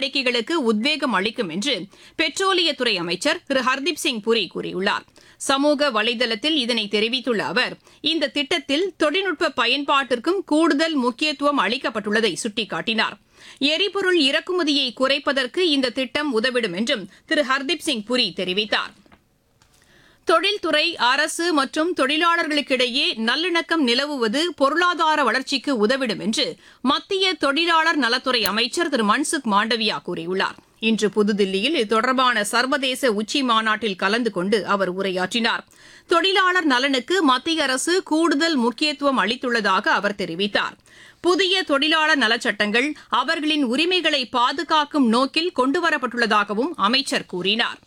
நடவடிக்கைகளுக்கு உத்வேகம் அளிக்கும் என்று பெட்ரோலியத்துறை அமைச்சர் திரு ஹர்தீப் சிங் புரி கூறியுள்ளார் சமூக வலைதளத்தில் இதனை தெரிவித்துள்ள அவர் இந்த திட்டத்தில் தொழில்நுட்ப பயன்பாட்டிற்கும் கூடுதல் முக்கியத்துவம் அளிக்கப்பட்டுள்ளதை சுட்டிக்காட்டினார் எரிபொருள் இறக்குமதியை குறைப்பதற்கு இந்த திட்டம் உதவிடும் என்றும் திரு ஹர்தீப் சிங் புரி தெரிவித்தார் தொழில்துறை அரசு மற்றும் தொழிலாளர்களுக்கிடையே நல்லிணக்கம் நிலவுவது பொருளாதார வளர்ச்சிக்கு உதவிடும் என்று மத்திய தொழிலாளர் நலத்துறை அமைச்சர் திரு மன்சுக் மாண்டவியா கூறியுள்ளார் இன்று புதுதில்லியில் இது தொடர்பான சர்வதேச உச்சி மாநாட்டில் கலந்து கொண்டு அவர் உரையாற்றினார் தொழிலாளர் நலனுக்கு மத்திய அரசு கூடுதல் முக்கியத்துவம் அளித்துள்ளதாக அவர் தெரிவித்தார் புதிய தொழிலாளர் நலச்சட்டங்கள் அவர்களின் உரிமைகளை பாதுகாக்கும் நோக்கில் கொண்டுவரப்பட்டுள்ளதாகவும் அமைச்சர் கூறினார்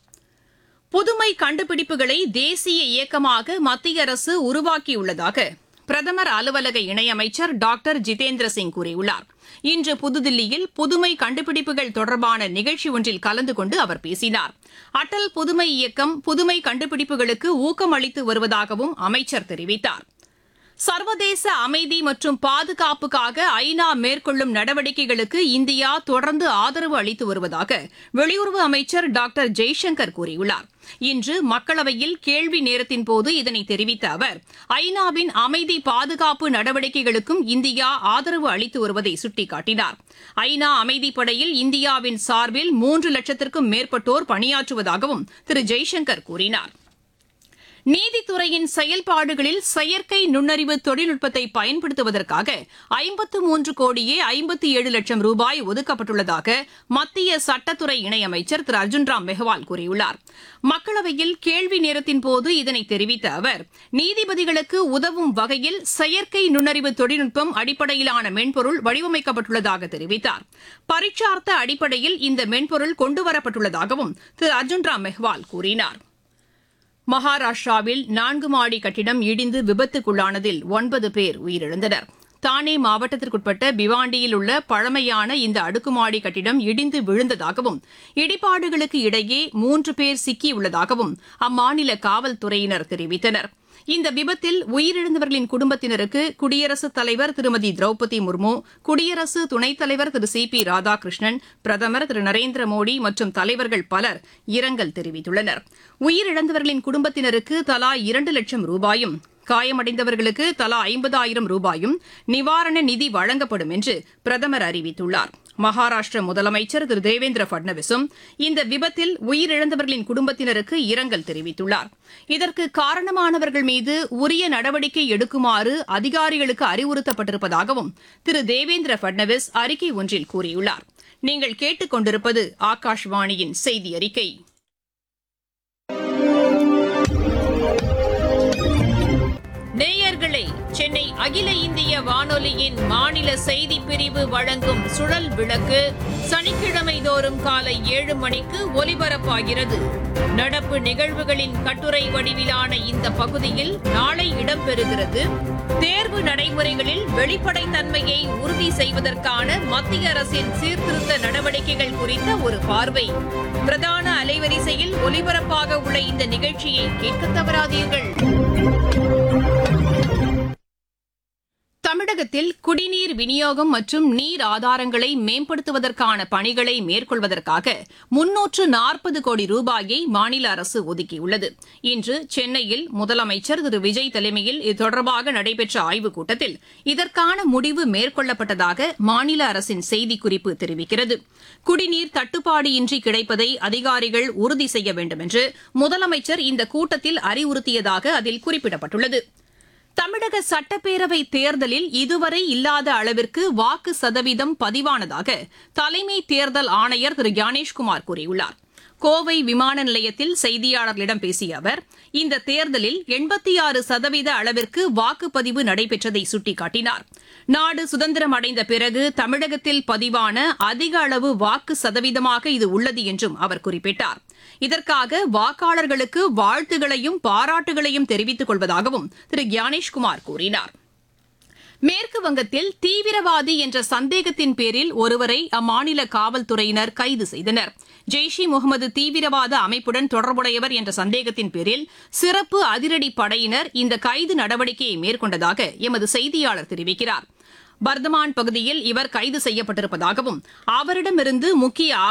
புதுமை கண்டுபிடிப்புகளை தேசிய இயக்கமாக மத்திய அரசு உருவாக்கியுள்ளதாக பிரதமர் அலுவலக இணையமைச்சர் டாக்டர் ஜிதேந்திர சிங் கூறியுள்ளார் இன்று புதுதில்லியில் புதுமை கண்டுபிடிப்புகள் தொடர்பான நிகழ்ச்சி ஒன்றில் கலந்து கொண்டு அவர் பேசினார் அடல் புதுமை இயக்கம் புதுமை கண்டுபிடிப்புகளுக்கு ஊக்கம் அளித்து வருவதாகவும் அமைச்சர் தெரிவித்தார் சர்வதேச அமைதி மற்றும் பாதுகாப்புக்காக ஐநா மேற்கொள்ளும் நடவடிக்கைகளுக்கு இந்தியா தொடர்ந்து ஆதரவு அளித்து வருவதாக வெளியுறவு அமைச்சர் டாக்டர் ஜெய்சங்கர் கூறியுள்ளார் இன்று மக்களவையில் கேள்வி நேரத்தின் போது இதனை தெரிவித்த அவர் ஐநாவின் அமைதி பாதுகாப்பு நடவடிக்கைகளுக்கும் இந்தியா ஆதரவு அளித்து வருவதை சுட்டிக்காட்டினார் ஐநா அமைதிப்படையில் இந்தியாவின் சார்பில் மூன்று லட்சத்திற்கும் மேற்பட்டோர் பணியாற்றுவதாகவும் திரு ஜெய்சங்கர் கூறினார் நீதித்துறையின் செயல்பாடுகளில் செயற்கை நுண்ணறிவு தொழில்நுட்பத்தை பயன்படுத்துவதற்காக ஐம்பத்து மூன்று கோடியே ஐம்பத்தி ஏழு லட்சம் ரூபாய் ஒதுக்கப்பட்டுள்ளதாக மத்திய சட்டத்துறை இணையமைச்சர் திரு அர்ஜுன் ராம் மெஹ்வால் கூறியுள்ளார் மக்களவையில் கேள்வி நேரத்தின் போது இதனை தெரிவித்த அவர் நீதிபதிகளுக்கு உதவும் வகையில் செயற்கை நுண்ணறிவு தொழில்நுட்பம் அடிப்படையிலான மென்பொருள் வடிவமைக்கப்பட்டுள்ளதாக தெரிவித்தார் பரீட்சார்த்த அடிப்படையில் இந்த மென்பொருள் கொண்டுவரப்பட்டுள்ளதாகவும் திரு அர்ஜுன் ராம் மெஹ்வால் கூறினார் மகாராஷ்டிராவில் நான்கு மாடி கட்டிடம் இடிந்து விபத்துக்குள்ளானதில் ஒன்பது பேர் உயிரிழந்தனர் தானே மாவட்டத்திற்குட்பட்ட பிவாண்டியில் உள்ள பழமையான இந்த அடுக்குமாடி கட்டிடம் இடிந்து விழுந்ததாகவும் இடிபாடுகளுக்கு இடையே மூன்று பேர் சிக்கியுள்ளதாகவும் அம்மாநில காவல்துறையினர் தெரிவித்தனர் இந்த விபத்தில் உயிரிழந்தவர்களின் குடும்பத்தினருக்கு குடியரசுத் தலைவர் திருமதி திரௌபதி முர்மு குடியரசு துணைத் தலைவர் திரு சி பி ராதாகிருஷ்ணன் பிரதமர் திரு நரேந்திர மோடி மற்றும் தலைவர்கள் பலர் இரங்கல் தெரிவித்துள்ளனர் உயிரிழந்தவர்களின் குடும்பத்தினருக்கு தலா இரண்டு லட்சம் ரூபாயும் காயமடைந்தவர்களுக்கு தலா ஐம்பதாயிரம் ரூபாயும் நிவாரண நிதி வழங்கப்படும் என்று பிரதமர் அறிவித்துள்ளார் மகாராஷ்டிர முதலமைச்சர் திரு தேவேந்திர பட்னவிஸும் இந்த விபத்தில் உயிரிழந்தவர்களின் குடும்பத்தினருக்கு இரங்கல் தெரிவித்துள்ளார் இதற்கு காரணமானவர்கள் மீது உரிய நடவடிக்கை எடுக்குமாறு அதிகாரிகளுக்கு அறிவுறுத்தப்பட்டிருப்பதாகவும் திரு தேவேந்திர பட்னவிஸ் அறிக்கை ஒன்றில் கூறியுள்ளார் நீங்கள் கேட்டுக் கொண்டிருப்பது ஆகாஷ்வாணியின் செய்தி அறிக்கை நேயர்களே சென்னை அகில இந்திய வானொலியின் மாநில செய்தி பிரிவு வழங்கும் சுழல் விளக்கு சனிக்கிழமை தோறும் காலை ஏழு மணிக்கு ஒலிபரப்பாகிறது நடப்பு நிகழ்வுகளின் கட்டுரை வடிவிலான இந்த பகுதியில் நாளை இடம்பெறுகிறது தேர்வு நடைமுறைகளில் வெளிப்படைத்தன்மையை உறுதி செய்வதற்கான மத்திய அரசின் சீர்திருத்த நடவடிக்கைகள் குறித்த ஒரு பார்வை பிரதான அலைவரிசையில் ஒலிபரப்பாக உள்ள இந்த நிகழ்ச்சியை கேட்க தவறாதீர்கள் தமிழகத்தில் குடிநீர் விநியோகம் மற்றும் நீர் ஆதாரங்களை மேம்படுத்துவதற்கான பணிகளை மேற்கொள்வதற்காக முன்னூற்று நாற்பது கோடி ரூபாயை மாநில அரசு ஒதுக்கியுள்ளது இன்று சென்னையில் முதலமைச்சர் திரு விஜய் தலைமையில் இது தொடர்பாக நடைபெற்ற ஆய்வுக் கூட்டத்தில் இதற்கான முடிவு மேற்கொள்ளப்பட்டதாக மாநில அரசின் செய்திக்குறிப்பு தெரிவிக்கிறது குடிநீர் தட்டுப்பாடு இன்றி கிடைப்பதை அதிகாரிகள் உறுதி செய்ய வேண்டும் என்று முதலமைச்சர் இந்த கூட்டத்தில் அறிவுறுத்தியதாக அதில் குறிப்பிடப்பட்டுள்ளது தமிழக சட்டப்பேரவை தேர்தலில் இதுவரை இல்லாத அளவிற்கு வாக்கு சதவீதம் பதிவானதாக தலைமை தேர்தல் ஆணையர் திரு ஞானேஷ்குமார் கூறியுள்ளார் கோவை விமான நிலையத்தில் செய்தியாளர்களிடம் பேசிய அவர் இந்த தேர்தலில் எண்பத்தி ஆறு சதவீத அளவிற்கு வாக்குப்பதிவு நடைபெற்றதை சுட்டிக்காட்டினார் நாடு சுதந்திரம் அடைந்த பிறகு தமிழகத்தில் பதிவான அதிக அளவு வாக்கு சதவீதமாக இது உள்ளது என்றும் அவர் குறிப்பிட்டார் இதற்காக வாக்காளர்களுக்கு வாழ்த்துகளையும் பாராட்டுகளையும் தெரிவித்துக் கொள்வதாகவும் திரு ஞானேஷ்குமார் கூறினார் மேற்கு வங்கத்தில் தீவிரவாதி என்ற சந்தேகத்தின் பேரில் ஒருவரை அம்மாநில காவல்துறையினர் கைது செய்தனர் ஜெய்ஷ் இ முகமது தீவிரவாத அமைப்புடன் தொடர்புடையவர் என்ற சந்தேகத்தின் பேரில் சிறப்பு அதிரடி படையினர் இந்த கைது நடவடிக்கையை மேற்கொண்டதாக எமது செய்தியாளர் தெரிவிக்கிறார் பர்தமான் பகுதியில் இவர் கைது செய்யப்பட்டிருப்பதாகவும் அவரிடமிருந்து முக்கிய